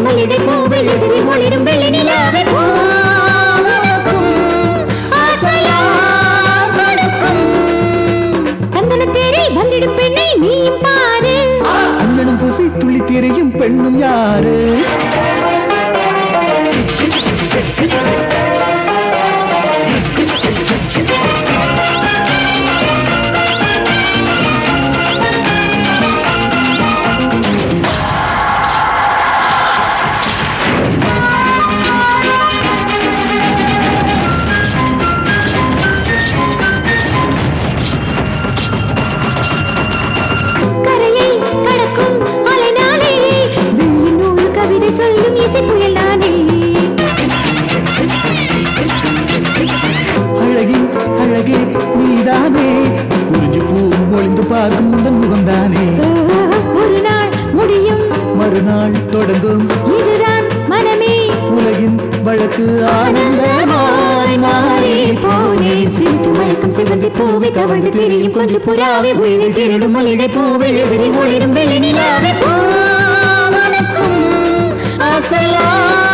மல்லிகை பூவை எதிரி ஒளிரும் வெள்ளி நிலாவை பூக்கும் ஆசையா கொடுக்கும் தந்தன தேரை வந்திடும் பெண்ணை நீயும் பாரு அண்ணனும் பூசி துள்ளி திரியும் பெண்ணும் யாரு கரையை கடக்கும் அலைநாளே வெள்ளி நூறு கவிதை சொல்லும் இசை புயல் நானே அழகின் அழகே நீதானே குறிஞ்சு பூ ஒளிந்து பார்க்கும் முந்தன் முகம்தானே ஒரு நாள் முடியும் மறுநாள் தொடங்கும் இதுதான் மனமே உலகின் வழக்கு ஆனந்தமாய் மாறி போனேன் சிரித்து மயக்கம் சிவந்தி பூவை தவழ்ந்து திரியும் கொஞ்சம் புறாவை உயிரை திருடும் மல்லிகை பூவை எதிரி ஒளிரும் வெள்ளி நிலாவை பூ வணக்கும் ஆசையா